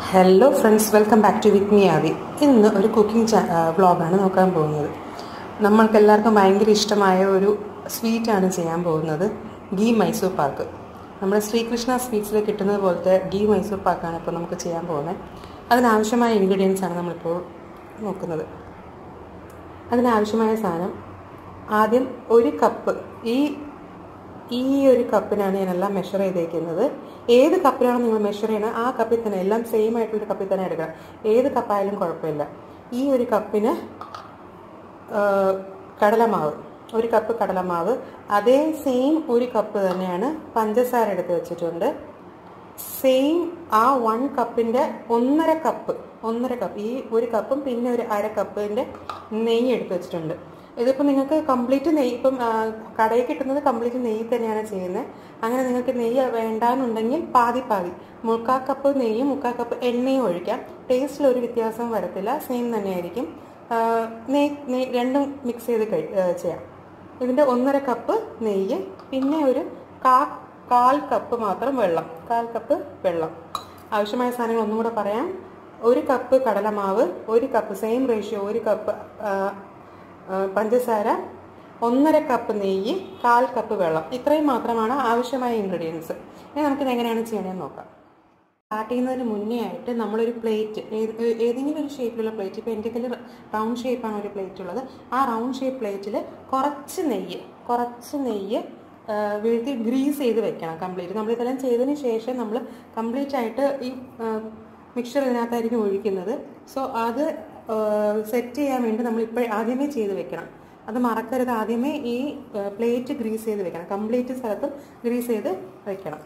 hello friends welcome back to with me ആവി ഇന്ന് ഒരു കുക്കിംഗ് വ്ളോഗാണ് നോക്കാൻ പോകുന്നത് നമ്മൾക്ക് എല്ലാവർക്കും ഭയങ്കര ഇഷ്ടമായ ഒരു സ്വീറ്റാണ് ചെയ്യാൻ പോകുന്നത് ഗീ മൈസൂർ പാക്ക് നമ്മുടെ ശ്രീകൃഷ്ണ സ്വീറ്റ്സിൽ കിട്ടുന്നത് പോലത്തെ ഗീ മൈസൂർ പാക്കാണ് ഇപ്പോൾ നമുക്ക് ചെയ്യാൻ പോകുന്നത് അതിനാവശ്യമായ ഇൻഗ്രീഡിയൻസ് ആണ് നമ്മളിപ്പോൾ നോക്കുന്നത് അതിനാവശ്യമായ സാധനം ആദ്യം ഒരു കപ്പ് ഈ ഈ ഒരു കപ്പിനാണ് ഞാനെല്ലാം മെഷർ ചെയ്തേക്കുന്നത് ഏത് കപ്പിലാണോ നിങ്ങൾ മെഷർ ചെയ്യണത് ആ കപ്പിൽ തന്നെ എല്ലാം സെയിം ആയിട്ടുള്ള കപ്പിൽ തന്നെ എടുക്കണം ഏത് കപ്പായാലും കുഴപ്പമില്ല ഈ ഒരു കപ്പിന് ആ, കടലമാവ് ഒരു കപ്പ് കടലമാവ് അതേ സെയിം ഒരു കപ്പ് തന്നെയാണ് പഞ്ചസാര എടുത്ത് വെച്ചിട്ടുണ്ട് സെയിം ആ വൺ കപ്പിൻ്റെ ഒന്നര കപ്പ് ഒന്നര കപ്പ് ഈ ഒരു കപ്പും പിന്നെ ഒരു അര കപ്പിൻ്റെ നെയ്യ് എടുത്ത് വെച്ചിട്ടുണ്ട് ഇതിപ്പോൾ നിങ്ങൾക്ക് കംപ്ലീറ്റ് നെയ്യ് ഇപ്പം ആ, കടയിൽ കിട്ടുന്നത് കംപ്ലീറ്റ് നെയ്യ് തന്നെയാണ് ചെയ്യുന്നത് അങ്ങനെ നിങ്ങൾക്ക് നെയ്യ് വേണ്ടാന്നുണ്ടെങ്കിൽ പാതി പാതി മുക്കാ കപ്പ് നെയ്യും മുക്കാ കപ്പ് എണ്ണയും ഒഴിക്കാം ടേസ്റ്റിൽ ഒരു വ്യത്യാസവും വരത്തില്ല സെയിം തന്നെയായിരിക്കും ആ, നെയ്യ് നെയ്യ് രണ്ടും മിക്സ് ചെയ്ത് കഴി ആ, ചെയ്യാം ഇതിൻ്റെ ഒന്നര കപ്പ് നെയ്യ് പിന്നെ ഒരു കാ കാൽ കപ്പ് മാത്രം വെള്ളം കാൽ കപ്പ് വെള്ളം ആവശ്യമായ സാധനങ്ങൾ ഒന്നും കൂടെ പറയാം ഒരു കപ്പ് കടലമാവ് ഒരു കപ്പ് സെയിം റേഷ്യോ ഒരു കപ്പ് ആ, ആ, പഞ്ചസാര ഒന്നര കപ്പ് നെയ്യ് കാൽ കപ്പ് വെള്ളം ഇത്രയും മാത്രമാണ് ആവശ്യമായ ഇൻഗ്രീഡിയൻസ് ഇനി നമുക്കിത് എങ്ങനെയാണ് ചെയ്യണമെന്ന് നോക്കാം സ്റ്റാർട്ട് ചെയ്യുന്നതിന് മുന്നേ ആയിട്ട് നമ്മളൊരു പ്ലേറ്റ് ഏതെങ്കിലും ഒരു ഷേപ്പിലുള്ള പ്ലേറ്റ് ഇപ്പോൾ എൻ്റെ കയ്യിൽ റൗണ്ട് ഷേപ്പാണ് ഒരു പ്ലേറ്റ് ഉള്ളത് ആ റൗണ്ട് ഷേപ്പ് പ്ലേറ്റിൽ കുറച്ച് നെയ്യ് കുറച്ച് നെയ്യ് ആ, വീഴ്ത്തി ഗ്രീസ് ചെയ്ത് വെക്കണം കംപ്ലീറ്റ് നമ്മൾ ഇതെല്ലാം ചെയ്തതിന് ശേഷം നമ്മൾ കംപ്ലീറ്റ് ആയിട്ട് ഈ മിക്സർ ഇതിനകത്തായിരിക്കും ഒഴിക്കുന്നത് സോ അത് സെറ്റ് ചെയ്യാൻ വേണ്ടി നമ്മൾ ഇപ്പോൾ ആദ്യമേ ചെയ്ത് വെക്കണം അത് മറക്കരുത് ആദ്യമേ ഈ പ്ലേറ്റ് ഗ്രീസ് ചെയ്ത് വെക്കണം കംപ്ലീറ്റ് സ്ഥലത്തും ഗ്രീസ് ചെയ്ത് വെക്കണം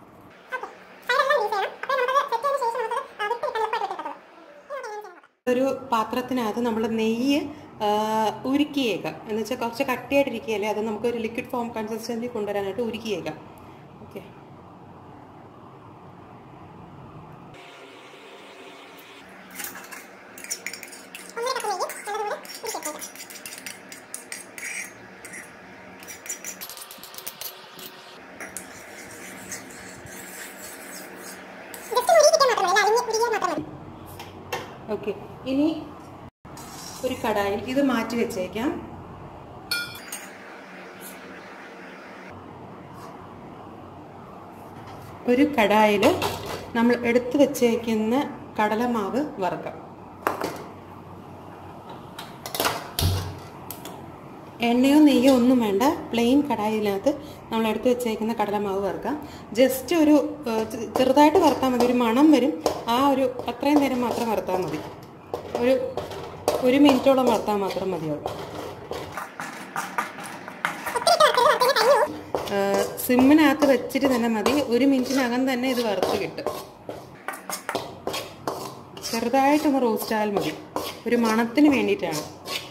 ഒരു പാത്രത്തിനകത്ത് നമ്മൾ നെയ്യ് ആ, ഉരുക്കിയേക്കാം എന്ന് വെച്ചാൽ കുറച്ച് കട്ടിയായിട്ടിരിക്കുകയല്ലേ അത് നമുക്ക് ഒരു ലിക്വിഡ് ഫോം കൺസിസ്റ്റൻസി കൊണ്ടുവരാനായിട്ട് ഉരുക്കിയേക്കാം ഓക്കെ ഓക്കെ ഇനി ഒരു കടായിൽ ഇത് മാറ്റി വെച്ചേക്കാം ഒരു കടായിൽ നമ്മൾ എടുത്തു വെച്ചേക്കുന്ന കടലമാവ് വറുക്കാം എണ്ണയോ നെയ്യോ ഒന്നും വേണ്ട പ്ലെയിൻ കടായിനകത്ത് നമ്മൾ എടുത്ത് വെച്ചേക്കുന്ന കടലമാവ് വറുക്കാം ജസ്റ്റ് ഒരു ഏഹ്, ചെ- ചെറുതായിട്ട് വറുത്താൽ മതി ഒരു മണം വരും ആ ഒരു അത്രയും നേരം മാത്രം വറുത്താൽ മതി ഒരു ഒരു മിനിറ്റോളം വറുത്താൽ മാത്രം മതിയാവും ഏഹ്, സിമ്മിനകത്ത് വെച്ചിട്ട് തന്നെ മതി ഒരു മിനിറ്റിനകം തന്നെ ഇത് വറുത്ത് കിട്ടും ചെറുതായിട്ടൊന്ന് റോസ്റ്റ് ആയാൽ മതി ഒരു മണത്തിന് വേണ്ടിയിട്ടാണ്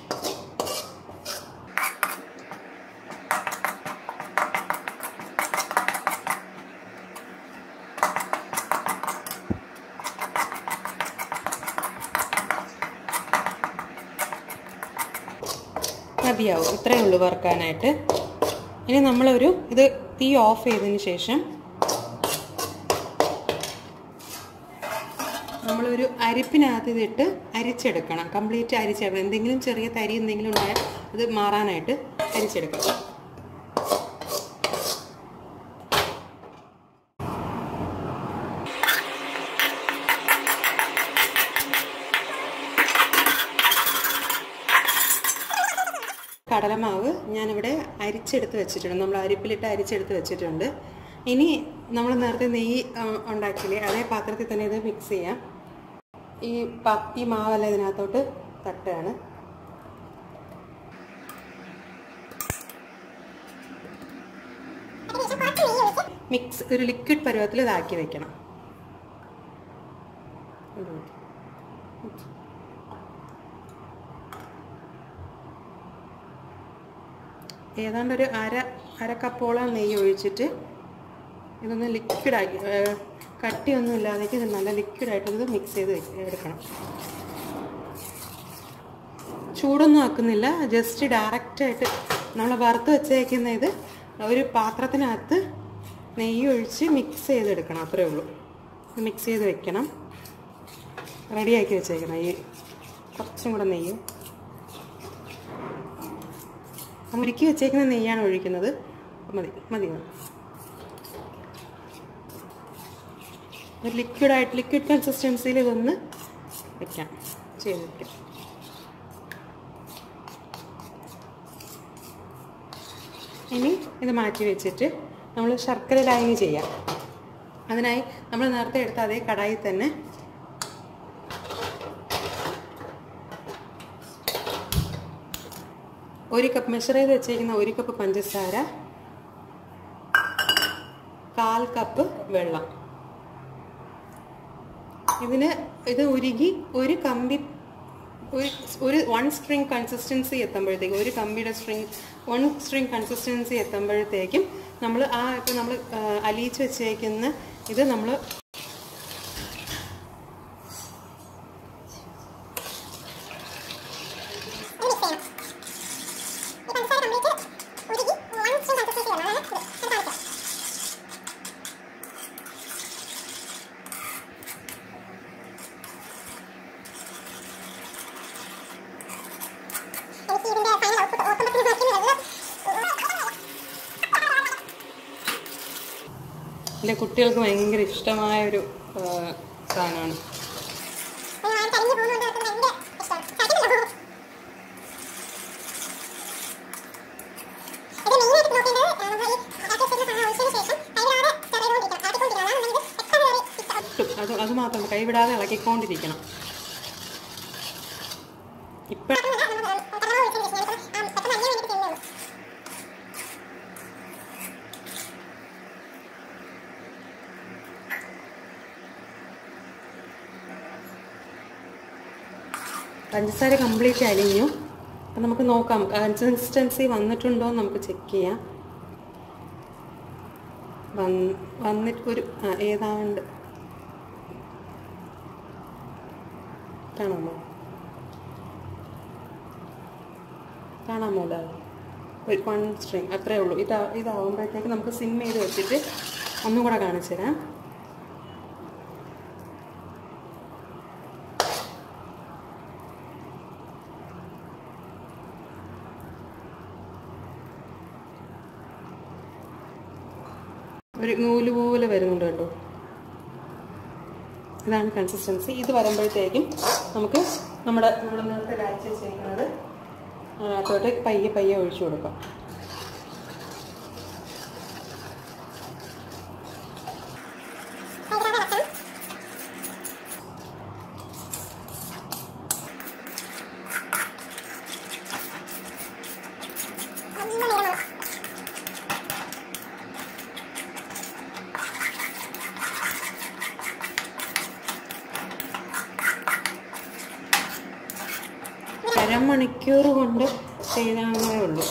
മതിയാവും ഇത്രയേ ഉള്ളൂ വറുക്കാനായിട്ട് ഇനി നമ്മളൊരു ഇത് തീ ഓഫ് ചെയ്തതിന് ശേഷം നമ്മളൊരു അരിപ്പിനകത്ത് ഇതിട്ട് അരിച്ചെടുക്കണം കംപ്ലീറ്റ് അരിച്ചെടുക്കണം എന്തെങ്കിലും ചെറിയ തരി എന്തെങ്കിലും ഉണ്ടായാൽ അത് മാറാനായിട്ട് അരിച്ചെടുക്കണം കടലമാവ് ഞാനിവിടെ അരിച്ചെടുത്ത് വെച്ചിട്ടുണ്ട് നമ്മൾ അരിപ്പിലിട്ട് അരിച്ചെടുത്ത് വെച്ചിട്ടുണ്ട് ഇനി നമ്മൾ നേരത്തെ നെയ്യ് ആ, ഉണ്ടാക്കിയില്ലേ അതേ പാത്രത്തിൽ തന്നെ ഇത് മിക്സ് ചെയ്യാം ഈ പ ഈ മാവെല്ലാം ഇതിനകത്തോട്ട് തട്ടുകയാണ് മിക്സ് ഒരു ലിക്വിഡ് പരുവത്തിൽ ഇതാക്കി വെക്കണം ഏതാണ്ട് ഒരു അര അര കപ്പോളം നെയ്യ് ഒഴിച്ചിട്ട് ഇതൊന്ന് ലിക്വിഡാക്കി കട്ടിയൊന്നും ഇല്ലാതേക്ക് ഇത് നല്ല ലിക്വിഡായിട്ട് ഇത് മിക്സ് ചെയ്ത് വെക്ക- എടുക്കണം ചൂടൊന്നും ആക്കുന്നില്ല ജസ്റ്റ് ഡയറക്റ്റായിട്ട് നമ്മൾ വറുത്ത് വെച്ചേക്കുന്ന ഇത് ഒരു പാത്രത്തിനകത്ത് നെയ്യ് ഒഴിച്ച് മിക്സ് ചെയ്തെടുക്കണം അത്രേ ഉള്ളൂ മിക്സ് ചെയ്ത് വെക്കണം റെഡിയാക്കി വെച്ചേക്കണം ഈ കുറച്ചും കൂടെ നെയ്യും നമ്മൾ ഉരുക്കി വെച്ചേക്കുന്ന നെയ്യാണ് ഒഴിക്കുന്നത് മതി മതി മതി ഒരു ലിക്വിഡായിട്ട് ലിക്വിഡ് കൺസിസ്റ്റൻസിയിൽ ഇതൊന്ന് വെക്കാം ചെയ്ത് വെക്കാം ഇനി ഇത് മാറ്റി വെച്ചിട്ട് നമ്മൾ ശർക്കര ലായനി ചെയ്യാം അതിനായി നമ്മൾ നേരത്തെ എടുത്ത അതേ കടായി തന്നെ ഒരു കപ്പ് മെഷർ ചെയ്ത് വെച്ചേക്കുന്ന ഒരു കപ്പ് പഞ്ചസാര കാൽ കപ്പ് വെള്ളം ഇതിന് ഇത് ഉരുകി ഒരു കമ്പി ഒരു ഒരു വൺ സ്ട്രിങ് കൺസിസ്റ്റൻസി എത്തുമ്പോഴത്തേക്കും ഒരു കമ്പിയുടെ സ്ട്രിങ് വൺ സ്ട്രിങ് കൺസിസ്റ്റൻസി എത്തുമ്പോഴത്തേക്കും നമ്മൾ ആ ഇപ്പം നമ്മൾ അലിയിച്ച് വെച്ചേക്കുന്ന ഇത് നമ്മൾ എൻ്റെ കുട്ടികൾക്ക് ഭയങ്കര ഇഷ്ടമായ ഒരു സാധനമാണ് അത് അത് മാത്രം കൈവിടാതെ ഇളക്കിക്കൊണ്ടിരിക്കണം ഇപ്പം പഞ്ചസാര കംപ്ലീറ്റ് അലിഞ്ഞു അപ്പം നമുക്ക് നോക്കാം കൺസിസ്റ്റൻസി വന്നിട്ടുണ്ടോ എന്ന് നമുക്ക് ചെക്ക് ചെയ്യാം വന്ന് വന്നിട്ട് ഒരു ആ ഏതാണ്ട് കാണാമോ കാണാമോ അല്ലേ ഒരു വൺ സ്ട്രിങ് അത്രേ ഉള്ളൂ ഇതാ ഇതാവുമ്പോഴത്തേക്ക് നമുക്ക് സിം ചെയ്ത് വെച്ചിട്ട് ഒന്നും കൂടെ കാണിച്ചു തരാം ഒരു നൂല് പോലെ വരുന്നുണ്ട് കേട്ടോ ഇതാണ് കൺസിസ്റ്റൻസി ഇത് വരുമ്പോഴത്തേക്കും നമുക്ക് നമ്മുടെ നമ്മൾ നേരത്തെ കാഴ്ച വെച്ചിരിക്കുന്നത് അതിനകത്തോട്ട് പയ്യെ പയ്യെ ഒഴിച്ചു കൊടുക്കാം അരമണിക്കൂർ കൊണ്ട് ചെയ്യാവുന്നതേ ഉള്ളൂ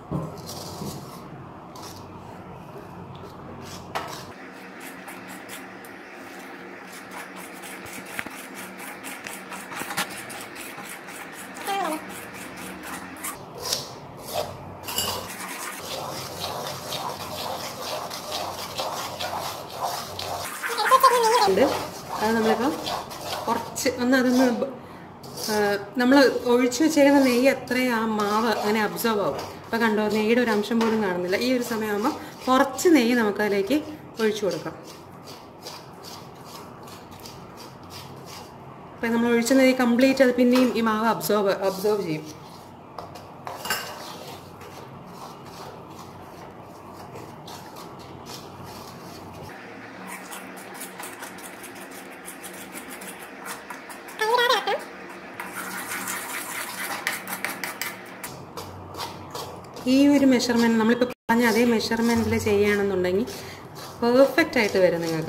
ഉണ്ട് അത് നമ്മളിപ്പം കുറച്ച് ഒന്ന് അതൊന്ന് നമ്മൾ ഒഴിച്ചു വെച്ചേക്കുന്ന നെയ്യ് അത്രയും ആ മാവ് അങ്ങനെ അബ്സോർവ് ആവും ഇപ്പം കണ്ടോ നെയ്യുടെ ഒരു അംശം പോലും കാണുന്നില്ല ഈ ഒരു സമയമാകുമ്പോൾ കുറച്ച് നെയ്യ് നമുക്ക് അതിലേക്ക് ഒഴിച്ചു കൊടുക്കാം അപ്പം നമ്മൾ ഒഴിച്ച നെയ്യ് കംപ്ലീറ്റ് അത് പിന്നെയും ഈ മാവ് അബ്സോർവ് അബ്സോർവ് ചെയ്യും ഈ ഒരു മെഷർമെൻറ്റ് നമ്മളിപ്പോൾ പറഞ്ഞ അതേ മെഷർമെൻറ്റിൽ ചെയ്യുകയാണെന്നുണ്ടെങ്കിൽ പെർഫെക്റ്റ് ആയിട്ട് വരും നിങ്ങൾക്ക്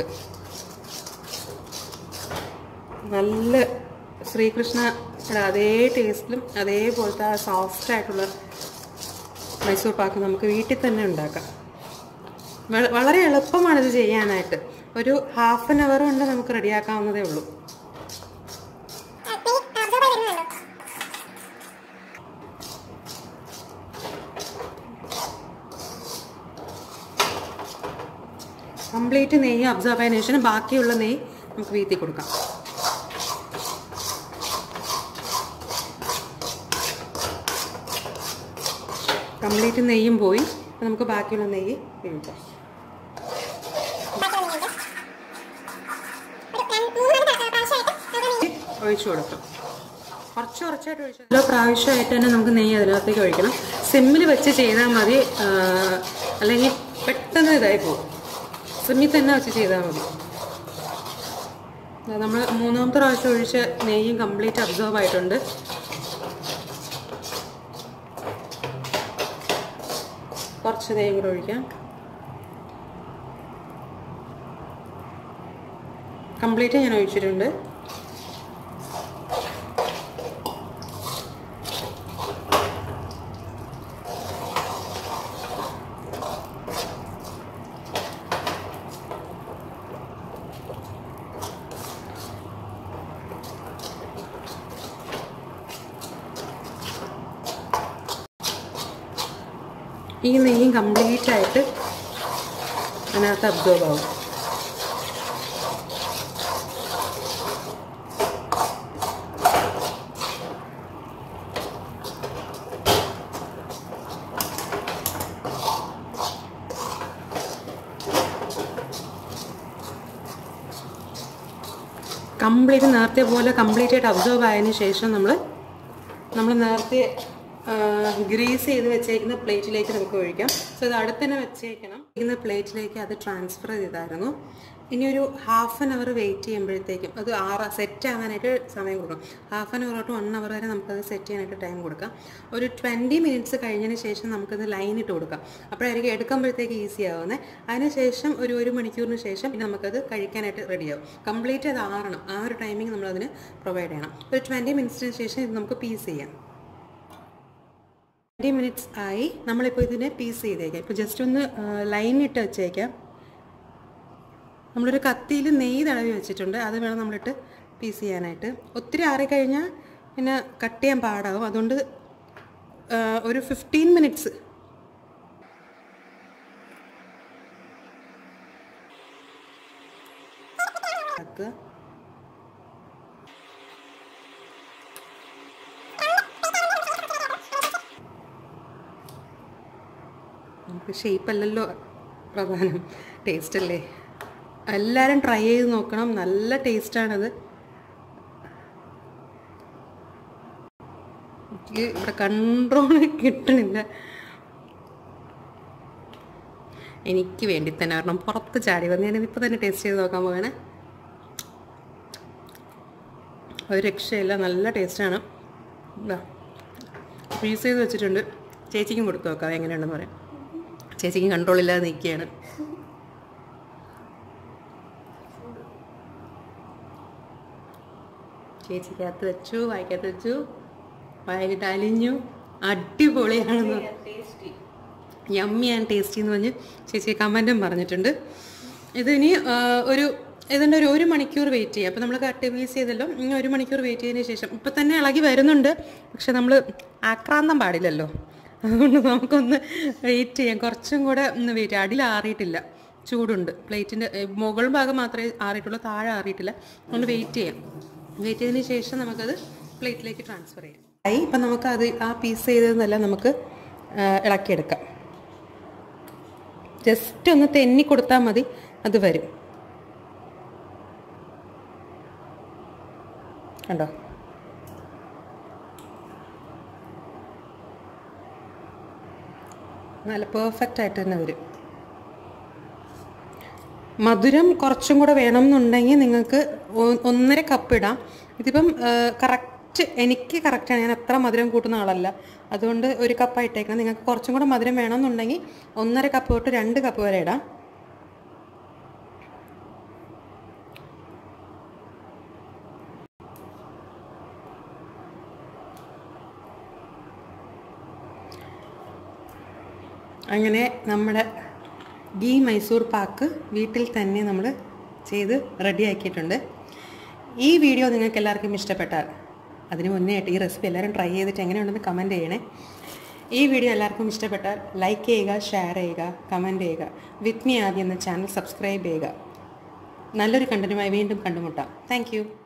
നല്ല ശ്രീകൃഷ്ണയുടെ അതേ ടേസ്റ്റിലും അതേപോലത്തെ ആ സോഫ്റ്റ് ആയിട്ടുള്ള മൈസൂർ പാക്ക് നമുക്ക് വീട്ടിൽ തന്നെ ഉണ്ടാക്കാം വള- വളരെ എളുപ്പമാണ് ഇത് ചെയ്യാനായിട്ട് ഒരു ഹാഫ് ആൻ അവർ കൊണ്ട് നമുക്ക് റെഡിയാക്കാവുന്നതേ ഉള്ളൂ കംപ്ലീറ്റ് നെയ്യ് അബ്സോർബ് ആയതിനു ശേഷം ബാക്കിയുള്ള നെയ്യ് നമുക്ക് വീത്തി കൊടുക്കാം കംപ്ലീറ്റ് നെയ്യും പോയി അപ്പോൾ നമുക്ക് ബാക്കിയുള്ള നെയ്യ് ഒഴിക്കാം ഒഴിച്ചു കൊടുക്കും കുറച്ച് കുറച്ചായിട്ട് ഒഴിച്ചു ഓരോ പ്രാവശ്യമായിട്ട് തന്നെ നമുക്ക് നെയ്യ് അതിനകത്തേക്ക് ഒഴിക്കണം സിമ്മിൽ വെച്ച് ചെയ്താൽ മതി ആ, അല്ലെങ്കിൽ പെട്ടെന്ന് ഇതായി പോകും സിമ്മിൽ തന്നെ വെച്ച് ചെയ്താൽ മതി നമ്മൾ മൂന്നാമത്തെ പ്രാവശ്യം ഒഴിച്ച് നെയ്യും കംപ്ലീറ്റ് അബ്സോർവ് ആയിട്ടുണ്ട് കുറച്ച് നെയ്യും കൂടെ ഒഴിക്കാം കംപ്ലീറ്റ് ഞാൻ ഒഴിച്ചിട്ടുണ്ട് ഈ നെയ്യും കംപ്ലീറ്റ് ആയിട്ട് അതിനകത്ത് അബ്സോർബ് ആവും കംപ്ലീറ്റ് നേരത്തെ പോലെ കംപ്ലീറ്റ് ആയിട്ട് അബ്സോർബ് ആയതിനു ശേഷം നമ്മൾ നമ്മൾ നേരത്തെ ഗ്രീസ് ചെയ്ത് വെച്ചേക്കുന്ന പ്ലേറ്റിലേക്ക് നമുക്ക് ഒഴിക്കാം സോ ഇത് അടുത്ത് തന്നെ വെച്ചേക്കണം ഇരിക്കുന്ന പ്ലേറ്റിലേക്ക് അത് ട്രാൻസ്ഫർ ചെയ്തായിരുന്നു ഇനി ഒരു ഹാഫ് ആൻ അവർ വെയിറ്റ് ചെയ്യുമ്പോഴത്തേക്കും അത് ആറ് സെറ്റ് ആവാനായിട്ട് സമയം കൊടുക്കണം ഹാഫ് ആൻ അവർ തൊട്ട് വൺ അവർ വരെ നമുക്കത് സെറ്റ് ചെയ്യാനായിട്ട് ടൈം കൊടുക്കാം ഒരു ട്വൻറ്റി മിനിറ്റ്സ് കഴിഞ്ഞതിന് ശേഷം നമുക്കത് ലൈൻ ഇട്ട് കൊടുക്കാം അപ്പോഴായിരിക്കും എടുക്കുമ്പോഴത്തേക്ക് ഈസി ആവുന്നത് അതിനുശേഷം ഒരു ഒരു മണിക്കൂറിന് ശേഷം പിന്നെ നമുക്കത് കഴിക്കാനായിട്ട് റെഡിയാവും കംപ്ലീറ്റ് അത് ആറണം ആ ഒരു ടൈമിംഗ് നമ്മളതിന് പ്രൊവൈഡ് ചെയ്യണം ഒരു ട്വൻറ്റി മിനിറ്റ്സിന് ശേഷം ഇത് നമുക്ക് പീസ് ചെയ്യാം ട്വൻറ്റി മിനിറ്റ്സ് ആയി നമ്മളിപ്പോൾ ഇതിനെ പീസ് ചെയ്തേക്കാം ഇപ്പോൾ ജസ്റ്റ് ഒന്ന് ലൈൻ ഇട്ട് വെച്ചേക്കാം നമ്മളൊരു കത്തിയിൽ നെയ്യ് തടവി വെച്ചിട്ടുണ്ട് അത് വേണം നമ്മളിട്ട് പീസ് ചെയ്യാനായിട്ട് ഒത്തിരി ആറിക്കഴിഞ്ഞാൽ പിന്നെ കട്ട് ചെയ്യാൻ പാടാവും അതുകൊണ്ട് ആ, ഒരു ഫിഫ്റ്റീൻ മിനിറ്റ്സ് ആക്കുക നമുക്ക് ഷേപ്പ് അല്ലല്ലോ പ്രധാനം ടേസ്റ്റ് അല്ലേ എല്ലാവരും ട്രൈ ചെയ്ത് നോക്കണം നല്ല ടേസ്റ്റാണത് എനിക്ക് ഇവിടെ കൺട്രോൾ കിട്ടണില്ല എനിക്ക് വേണ്ടി തന്നെ ഒരെണ്ണം പുറത്ത് ചാടി വന്ന് ഞാനിതിപ്പോൾ തന്നെ ടേസ്റ്റ് ചെയ്ത് നോക്കാൻ പോകണേ ഒരു രക്ഷയില്ല നല്ല ടേസ്റ്റാണ് ഇതാ ഫ്രീസ് ചെയ്ത് വെച്ചിട്ടുണ്ട് ചേച്ചിക്കും കൊടുത്തു നോക്കാം എങ്ങനെയുണ്ടെന്ന് പറയാം ചേച്ചിക്കും കൺട്രോൾ ഇല്ലാതെ നിൽക്കുകയാണ് ചേച്ചിക്കകത്ത് വെച്ചു വായിക്കകത്ത് വെച്ചു വായിലിട്ട് അലിഞ്ഞു അടിപൊളിയാണെന്ന് യമ്മി ആൻഡ് ടേസ്റ്റി എന്ന് പറഞ്ഞ് ചേച്ചി കമൻറ്റും പറഞ്ഞിട്ടുണ്ട് ഇതിനി ആ, ഒരു ഇതിൻ്റെ ഒരു ഒരു മണിക്കൂർ വെയിറ്റ് ചെയ്യാം അപ്പോൾ നമ്മൾ കട്ട് പീസ് ചെയ്തല്ലോ ഇനി ഒരു മണിക്കൂർ വെയിറ്റ് ചെയ്തതിന് ശേഷം ഇപ്പം തന്നെ ഇളകി വരുന്നുണ്ട് പക്ഷെ നമ്മൾ ആക്രാന്തം പാടില്ലല്ലോ അതുകൊണ്ട് നമുക്കൊന്ന് വെയിറ്റ് ചെയ്യാം കുറച്ചും കൂടെ ഒന്ന് വെയിറ്റ് ചെയ്യാം അടിയിൽ ആറിയിട്ടില്ല ചൂടുണ്ട് പ്ലേറ്റിൻ്റെ മുകൾ ഭാഗം മാത്രമേ ആറിയിട്ടുള്ളൂ താഴെ ആറിയിട്ടില്ല അതുകൊണ്ട് വെയിറ്റ് ചെയ്യാം വെയിറ്റ് ചെയ്തതിന് ശേഷം നമുക്കത് പ്ലേറ്റിലേക്ക് ട്രാൻസ്ഫർ ചെയ്യാം ആയി ഇപ്പം നമുക്ക് അത് ആ പീസ് ചെയ്തതെന്നെല്ലാം നമുക്ക് ആ, ഇളക്കിയെടുക്കാം ജസ്റ്റ് ഒന്ന് തെന്നി കൊടുത്താൽ മതി അത് വരും കണ്ടോ നല്ല പെർഫെക്റ്റ് ആയിട്ട് തന്നെ വരും മധുരം കുറച്ചും കൂടെ വേണം എന്നുണ്ടെങ്കിൽ നിങ്ങൾക്ക് ഒ- ഒന്നര കപ്പ് ഇടാം ഇതിപ്പം കറക്റ്റ് എനിക്ക് കറക്റ്റാണ് ഞാൻ അത്ര മധുരം കൂട്ടുന്ന ആളല്ല അതുകൊണ്ട് ഒരു കപ്പായിട്ടേക്കണം നിങ്ങൾക്ക് കുറച്ചും കൂടെ മധുരം വേണം എന്നുണ്ടെങ്കിൽ ഒന്നര കപ്പ് തൊട്ട് രണ്ട് കപ്പ് വരെ ഇടാം അങ്ങനെ നമ്മുടെ ഗീ മൈസൂർ പാക്ക് വീട്ടിൽ തന്നെ നമ്മൾ ചെയ്ത് റെഡിയാക്കിയിട്ടുണ്ട് ഈ വീഡിയോ നിങ്ങൾക്ക് എല്ലാവർക്കും ഇഷ്ടപ്പെട്ടാൽ അതിന് മുന്നേ ആയിട്ട് ഈ റെസിപ്പി എല്ലാവരും ട്രൈ ചെയ്തിട്ട് എങ്ങനെയുണ്ടെന്ന് കമൻറ്റ് ചെയ്യണേ ഈ വീഡിയോ എല്ലാവർക്കും ഇഷ്ടപ്പെട്ടാൽ ലൈക്ക് ചെയ്യുക ഷെയർ ചെയ്യുക കമൻറ്റ് ചെയ്യുക വിത്ത് മീ ആദ്യം എന്ന ചാനൽ സബ്സ്ക്രൈബ് ചെയ്യുക നല്ലൊരു കണ്ടന്റുമായി വീണ്ടും കണ്ടുമുട്ടാം താങ്ക്